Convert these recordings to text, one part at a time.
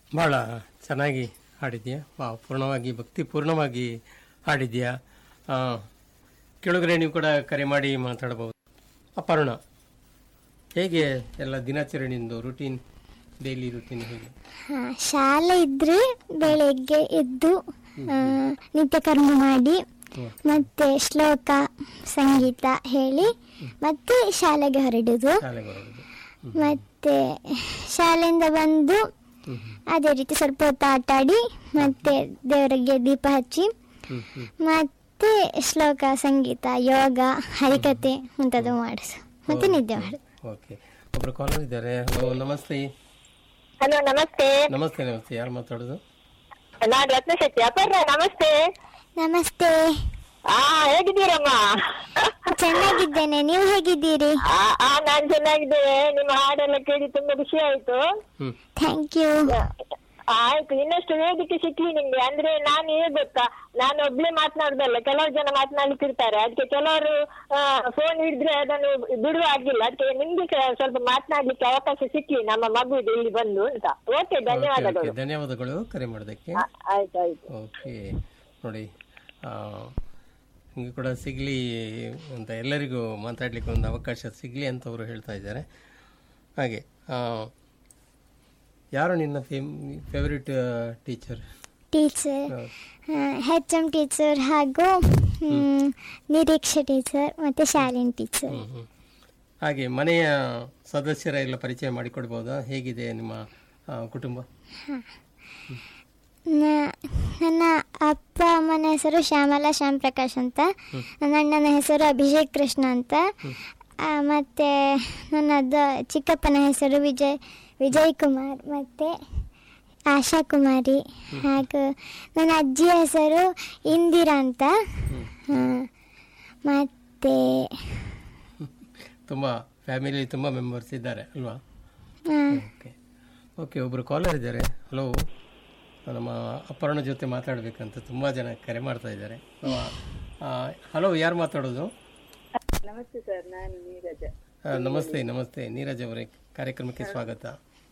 ಭಾಳ ಚೆನ್ನಾಗಿ ಹಾಡಿದ್ಯಾ ವಾ ಪೂರ್ಣವಾಗಿ ಭಕ್ತಿ ಪೂರ್ಣವಾಗಿ ಹಾಡಿದ್ಯಾ ಆ, ಕೆಳಗರೆ ನೀವು ಕೂಡ ಕರೆ ಮಾಡಿ ಮಾತಾಡಬಹುದು ಅಪರ್ಣ ಹೇಗೆ ಎಲ್ಲ ದಿನಾಚರಣೆಯಿಂದ ರುಟೀನ್ ಡೈಲಿ ರುಟೀನ್ ಹೇಗೆ ಹಾ, ಶಾಲೆ ಇದ್ರೆ ಬೆಳಗ್ಗೆ ಎದ್ದು ಆ, ನಿತ್ಯ ಕರ್ಮ ಮಾಡಿ ಹ್ಮ್. ಮತ್ತೆ ಶ್ಲೋಕ ಸಂಗೀತ ಹೇಳಿ ಮತ್ತೆ ಶಾಲೆಗೆ ಹೊರಡುದು ಶಾಲೆಗೆ ಹೊರಡುದು ಮತ್ತೆ ಶಾಲೆಯಿಂದ ಬಂದು ಹ್ಮ್ ಹ್ಮ್ ಅದೇ ರೀತಿ ಸ್ವಲ್ಪ ಹೊತ್ತು ಆಟ ಆಡಿ ಮತ್ತೆ ದೇವರಿಗೆ ದೀಪ ಹಚ್ಚಿ ಹ್ಮ್ ಹ್ಮ್ ಮತ್ತೆ ಶ್ಲೋಕ ಸಂಗೀತ ಯೋಗ ಹರಿಕತೆ ಮುಂತಾದ ಮಾಡಿಸು ಮತ್ತೆ ನಿದ್ದೆ ಮಾಡು ಓಕೆ ಒಬ್ರು ಕಾಲರ್ ಇದ್ದಾರೆ ಹಲೋ ನಮಸ್ತೆ ಹಲೋ ನಮಸ್ತೆ ನಮಸ್ತೆ ನಮಸ್ತೆ ಯಾರು ಮಾತಾಡೋದು ನಾನು ರತ್ನ ಶೆಟ್ಟಿ ಅಪರ್ಣ ನಮಸ್ತೆ ನಮಸ್ತೆ ಆ ಹೇಗಿದ್ದೀರಮ್ಮ ಚೆನ್ನಾಗಿದ್ದೇನೆ ನೀವು ಹೇಗಿದ್ದೀರಿ ಆ ಆ, ನಾನ್ ಚೆನ್ನಾಗಿದ್ದೇನೆ ನಿಮ್ಮ ಹಾಡೆಲ್ಲ ಕೇಳಿ ತುಂಬಾ ಖುಷಿ ಆಯ್ತು ಹ್ಮ್ ಥ್ಯಾಂಕ್ ಯು ಆಯ್ತು ಇನ್ನಷ್ಟು ವೇದಿಕೆ ಸಿಕ್ಲಿ ನಿಮ್ಗೆ ಅಂದ್ರೆ ನಾನು ಹೇಗ್ ಗೊತ್ತಾ ನಾನು ಒಬ್ಳೆ ಮಾತನಾಡುದಲ್ಲ ಕೆಲವು ಜನ ಮಾತನಾಡ್ಲಿಕ್ಕೆ ಇರ್ತಾರೆ ಅದಕ್ಕೆ ಕೆಲವರು ಫೋನ್ ಹಿಡಿದ್ರೆ ಅದನ್ನು ಬಿಡುವ ಆಗಿಲ್ಲ ಅದಕ್ಕೆ ನಿಮ್ಗೆ ಸ- ಸ್ವಲ್ಪ ಮಾತನಾಡ್ಲಿಕ್ಕೆ ಅವಕಾಶ ಸಿಕ್ಲಿ ನಮ್ಮ ಮಗು ಇದೆ ಇಲ್ಲಿ ಬಂದು ಅಂತ ಓಕೆ ಓಕೆ ಧನ್ಯವಾದಗಳು ಓಕೆ ಧನ್ಯವಾದಗಳು ಕರೆ ಮಾಡೋದಕ್ಕೆ ಆ, ಆಯ್ತು ಆಯ್ತು ಓಕೆ ನೋಡಿ ಆ, ನಿಮಗೆ ಕೂಡ ಸಿಗಲಿ ಅಂತ ಎಲ್ಲರಿಗೂ ಮಾತಾಡಲಿಕ್ಕೆ ಒಂದು ಅವಕಾಶ ಸಿಗಲಿ ಅಂತ ಅವರು ಹೇಳ್ತಾ ಇದ್ದಾರೆ ಹಾಗೆ ಆ, ಯಾರು ನಿನ್ನ fame favourite teacher teacher H M teacher ಹಾಗೂ ಮ್, ನಿರೀಕ್ಷೆ ಟೀಚರ್ ಮತ್ತೆ ಶಾಲಿನ್ ಟೀಚರ್ ಹಾಗೆ ಮನೆಯ ಸದಸ್ಯರ ಎಲ್ಲ ಪರಿಚಯ ಮಾಡಿಕೊಡ್ಬೋದಾ ಹೇಗಿದೆ ನಿಮ್ಮ ಆ, ಕುಟುಂಬ ನ- ನನ್ನ ಅಪ್ಪ ಅಮ್ಮನ ಹೆಸರು ಶ್ಯಾಮಲಾ ಶ್ಯಾಮ್ ಪ್ರಕಾಶ್ ಅಂತ ನನ್ನ ಅಣ್ಣನ ಹೆಸರು ಅಭಿಷೇಕ್ ಕೃಷ್ಣ ಅಂತ ಆ, ಮತ್ತೆ ನನ್ನ ದ- ಚಿಕ್ಕಪ್ಪನ ಹೆಸರು ವಿಜಯ್ ವಿಜಯ್ ಕುಮಾರ್ ಮತ್ತೆ ಆಶಾ ಕುಮಾರಿ ಹಾಗೂ ನನ್ನ ಅಜ್ಜಿಯ ಹೆಸರು ಇಂದಿರಾ ಅಂತ ಆ, ಮತ್ತೆ ತುಂಬ ಫ್ಯಾಮಿಲಿ ತುಂಬ ಮೆಂಬರ್ಸ್ ಇದ್ದಾರೆ ಅಲ್ವಾ ಆ, ಓಕೆ ಓಕೆ ಒಬ್ಬರು ಕಾಲರ್ ಇದ್ದಾರೆ ಹಲೋ ನಮ್ಮ ಅಪರ್ಣ ಜೊತೆ ಮಾತಾಡಬೇಕಂತ ತುಂಬ ಜನ ಕರೆ ಮಾಡ್ತಾ ಇದ್ದಾರೆ ಹಲೋ ಯಾರು ಮಾತಾಡೋದು ನಮಸ್ತೆ ಸರ್ ನಾನು ನೀರಜ ಆ, ನಮಸ್ತೆ ನಮಸ್ತೆ ನೀರಜ್ ಅವರೇ ಕಾರ್ಯಕ್ರಮಕ್ಕೆ ಸ್ವಾಗತ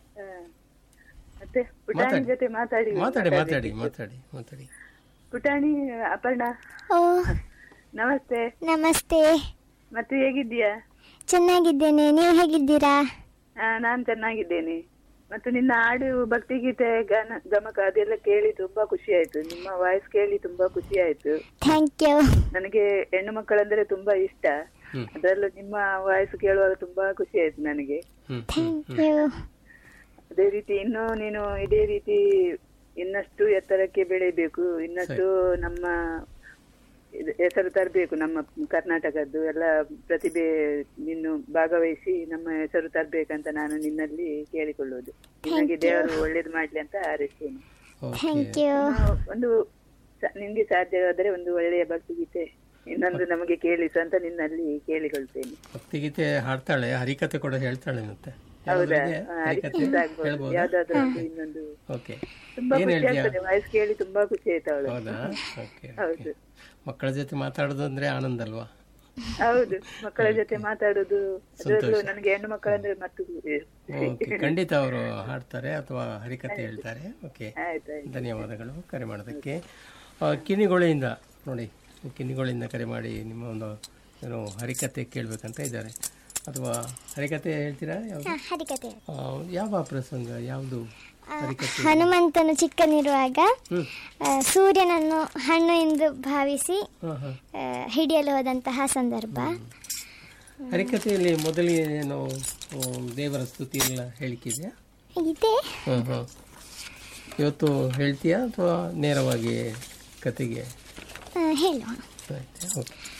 ಮತ್ತೆ ಮಾತಾಡಿ. ಜೊತೆ ಮಾತಾಡಿ ಮಾತಾಡಿ ಮಾತಾಡಿ ಮಾತಾಡಿ ಮಾತಾಡಿ ಪುಟಾಣಿ ಅಪರ್ಣ ಓ ನಮಸ್ತೆ ನಮಸ್ತೆ ಮತ್ತೆ ಹೇಗಿದ್ದೀಯಾ ಚೆನ್ನಾಗಿದ್ದೇನೆ ನೀವು ಹೇಗಿದ್ದೀರಾ ಆ, ನಾನ್ ಚೆನ್ನಾಗಿದ್ದೇನೆ ಮತ್ತು ನಿನ್ನ ಹಾಡು ಭಕ್ತಿಗೀತೆ ಗನ ಗಮಕ ಅದೆಲ್ಲ ಕೇಳಿ ತುಂಬಾ ಖುಷಿ ಆಯ್ತು ನಿಮ್ಮ ವಾಯ್ಸ್ ಕೇಳಿ ತುಂಬಾ ಖುಷಿ ಆಯ್ತು ಥ್ಯಾಂಕ್ ಯು ನನಗೆ ಹೆಣ್ಣು ಮಕ್ಕಳಂದ್ರೆ ತುಂಬಾ ಇಷ್ಟ ಹ್ಮ್. ಅದರಲ್ಲೂ ನಿಮ್ಮ ವಾಯ್ಸ್ ಕೇಳುವಾಗ ತುಂಬಾ ಖುಷಿ ಆಯ್ತು ನನಗೆ ಹ್ಞೂ ಥ್ಯಾಂಕ್ ಯು ಅದೇ ರೀತಿ ಇನ್ನು ನೀನು ಇದೇ ರೀತಿ ಇನ್ನಷ್ಟು ಎತ್ತರಕ್ಕೆ ಬೆಳಿಬೇಕು ಇನ್ನಷ್ಟು ನಮ್ಮ ಇದು ಹೆಸರು ತರಬೇಕು ನಮ್ಮ ಕರ್ನಾಟಕದ್ದು ಎಲ್ಲ ಪ್ರತಿಭೆ ನೀನು ಭಾಗವಹಿಸಿ ನಮ್ಮ ಹೆಸರು ತರ್ಬೇಕಂತ ನಾನು ನಿನ್ನಲ್ಲಿ ಕೇಳಿಕೊಳ್ಳುವುದು ನಿನಗೆ ದೇವರು ಒಳ್ಳೇದು ಮಾಡ್ಲಿ ಅಂತ ಹಾರೈಸ್ತೇನೆ ಥ್ಯಾಂಕ್ ಓಕೆ ಯು ಇನ್ನು ಒಂದು ಸ- ನಿನ್ಗೆ ಸಾಧ್ಯವಾದರೆ ಒಂದು ಒಳ್ಳೆಯ ಭಕ್ತಿಗೀತೆ ಇನ್ನೊಂದು ನಮಗೆ ಕೇಳಿಸು ಅಂತ ನಿನ್ನಲ್ಲಿ ಕೇಳಿಕೊಳ್ತೇನೆ ಭಕ್ತಿಗೀತೆ ಹಾಡ್ತಾಳೆ ಹರಿಕತೆ ಕೂಡ ಹೇಳ್ತಾಳೆ ಮತ್ತೆ ಹೌದಾ ಯಾವ್ದಾದ್ರು ಇದೆಯಾ? ಆ, ಹರಿಕತೆ ಅದಕ್ಕೆ ಸಾಕ್ಬೋದು. ಹೇಳ್ಬೋದಾ ಯಾವ್ದಾದ್ರು ಒಂದು ಇನ್ನೊಂದು ಓಕೆ ತುಂಬಾ ಏನ್ ಖುಷಿ ಹೇಳ್ತೀಯಾ ಆಗ್ತದೆ ವಾಯ್ಸ್ ಕೇಳಿ ತುಂಬಾ ಖುಷಿ ಆಯ್ತು ಅವಳು ಹೌದಾ ಓಕೆ ಹೌದು ಮಕ್ಕಳ ಜೊತೆ ಮಾತಾಡೋದು ಅಂದ್ರೆ ಆನಂದ ಅಲ್ವಾ ಹೌದು ಮಕ್ಕಳ ಜೊತೆ ಮಾತಾಡುದು ಅದರಲ್ಲೂ ಸಂತೋಷ. ನನಗೆ ಹೆಣ್ಣು ಮಕ್ಕಳಂದ್ರೆ ಮತ್ತು ಓಕೆ ಖಂಡಿತ ಅವರು ಹಾಡ್ತಾರೆ ಅಥವಾ ಹರಿಕತೆ ಹೇಳ್ತಾರೆ ಓಕೆ ಆಯ್ತಾಯ್ತು ಧನ್ಯವಾದಗಳು ಕರೆ ಮಾಡೋದಕ್ಕೆ ಆ, ಕಿನಿಗೋಳಿಯಿಂದ ನೋಡಿ ಕಿನಿಗೋಳಿಂದ ಕರೆ ಮಾಡಿ ನಿಮ್ಮ ಒಂದು ಏನು ಹರಿಕತೆ ಕೇಳಬೇಕಂತ ಇದ್ದಾರೆ ಅಥವಾ ಹರಿಕತೆ ಹೇಳ್ತೀರಾ ಯಾವುದು ಹಾ, ಹರಿಕತೆ ಆ, ಯಾವ ಪ್ರಸಂಗ ಯಾವುದು ಹರಿಕತೆ ಹನುಮಂತನು ಚಿಕ್ಕನಿರುವಾಗ ಹ್ಮ್ ಆ, ಸೂರ್ಯನನ್ನು ಹಣ್ಣು ಎಂದು ಭಾವಿಸಿ ಹಾಂ ಹಾಂ ಆ, ಹಿಡಿಯಲು ಹೋದಂತಹ ಸಂದರ್ಭ ಹರಿಕತೆಯಲ್ಲಿ ಮೊದಲಿಗೆ ಏನು ಆ, ದೇವರ ಸ್ತುತಿ ಎಲ್ಲ ಹೇಳಿಕಿದೆಯಾ ಇದೆ ಹಾಂ ಹಾಂ ಇವತ್ತು ಹೇಳ್ತೀಯಾ ಅಥವಾ ನೇರವಾಗಿ ಕತೆಗೆ ಆ, ಹೇಳುವ ಆಯ್ತಾ ಓಕೆ